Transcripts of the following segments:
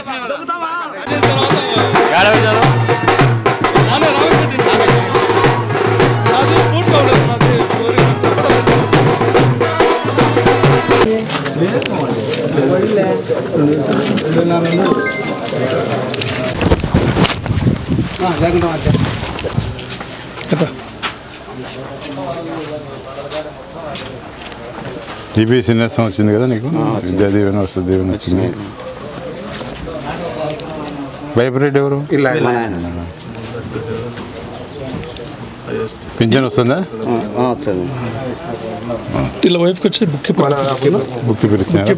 TBC నేస్తం వచ్చింది కదా నీకు విద్యా దీవెన వస్తుంది దీవెన వచ్చింది భయపరెడ్డి ఎవరు పింఛన్ వస్తుందా వచ్చింది ఇలా వైపుకి వచ్చి బుక్ బుక్ పిలిచారు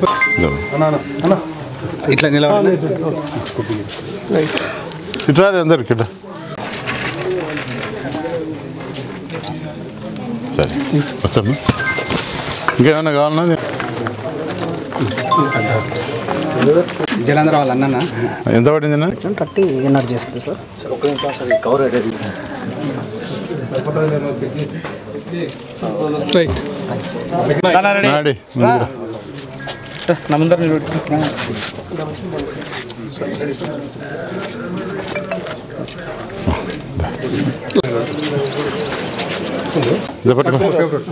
ఇట్లా నిలబడి ఇట్లా అందరు ఇట్లా సరే వస్తాము ఇంకేమైనా కావాలన్నా జలంధర్ వాళ్ళ అన్న ఎంత పడిందినా కట్టి ఎనర్జీ చేస్తుంది సార్ రైట్ నాడి ముందుకు రా. నా ముందర ఇది పట్టుకో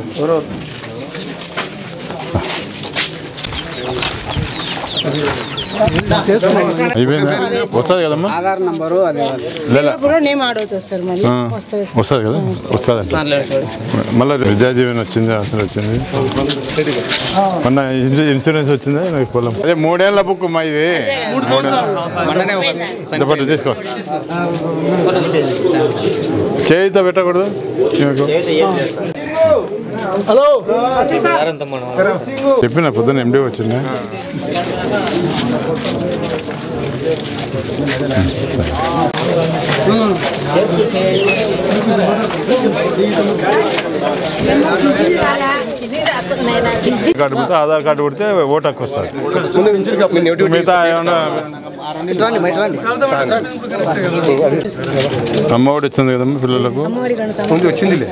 అయిపోయిందా వస్తుంది కదమ్మా ఆధార్ నంబరు అదే లేదా కూడా నేమ్ ఆడవుతుంది సార్ మళ్ళీ ఆ, వస్తుంది సార్ వస్తుంది కదా వస్తుంది మళ్ళీ విద్యా జీవన్ వచ్చింది అసలు వచ్చింది మొన్న ఇన్సూ- ఇన్సూరెన్స్ వచ్చిందా నాకు పొలం అదే మూడేళ్ల బుక్ మా ఇది మొన్ననే ఒక ఇది పట్టు తీసుకో చేయితో పెట్టకూడదు ఈమెకు. చెప్పిన పొద్దున్న ఎండి వచ్చింది కార్డు పెడితే ఆధార్ కార్డు పెడితే ఓటు హక్కు వస్తుంది మిగతా ఏమన్నా రండి బయట రండి అమ్మ ఒడి ఇస్తుంది కదమ్మా పిల్లలకు అమ్మఒడి కడతాం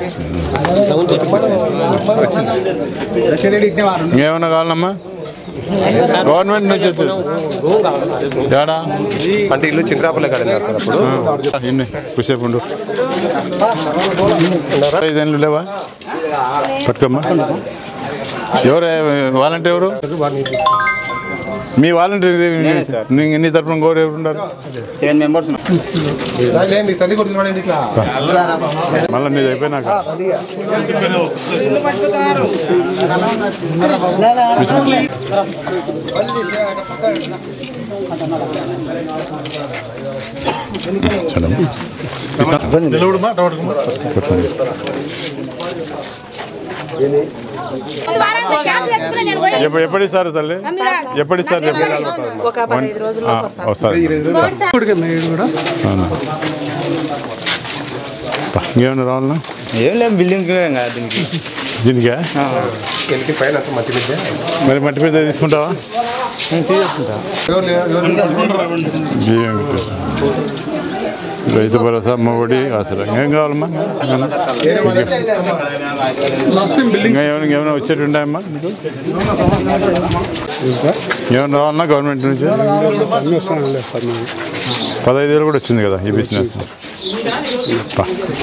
రెడ్డి ఇచ్చిన వారు ఇంకేమన్నా కావాలమ్మా గవర్నమెంట్ నుంచి వచ్చింది ఏడా అంటే ఇల్లు చింతరాపల్లె కడినారు సార్ అప్పుడు ఇన్ని కుసేపు ఉండు ఐదేళ్ళు లేవా పట్టుకోమ్మా ఎవరు వాలంటీర్ ఎవరు మీ వాలంటీర్ నీ నీ తరఫున గౌరవ ఎవరు ఉన్నారు సెవెన్ మెంబర్స్ మీ తల్లి కొడుకులు పడండి ఇట్లా మళ్ళీ నీది అయిపోయినాక ఎప్పుడు ఎప్పుడు ఇస్తారు తల్లి ఎప్పుడు ఇస్తారు చెప్పండి ఒక పదహైదు రోజుల్లో వస్తాం వస్తారు అవునా పా, ఇంకేమైనా రావాలన్నా ఏం లేదు బిల్డింగ్ దీనికి దీనికా వెళ్ళి పైన అంతా మట్టి మీద మరి మట్టి మీద తీసుకుంటావా బియ్యం రైతు భరోసా అమ్మఒడి అసలు ఏం కావాలమ్మా లాస్ట్ టైం బిల్డింగ్ ఇంకా ఏమైనా ఏమైనా వచ్చేటి ఉంటాయమ్మా మీకు ఏమైనా రావాలన్నా గవర్నమెంట్ నుంచి పదహైదు వేలు కూడా వచ్చింది కదా ఈ బిజినెస్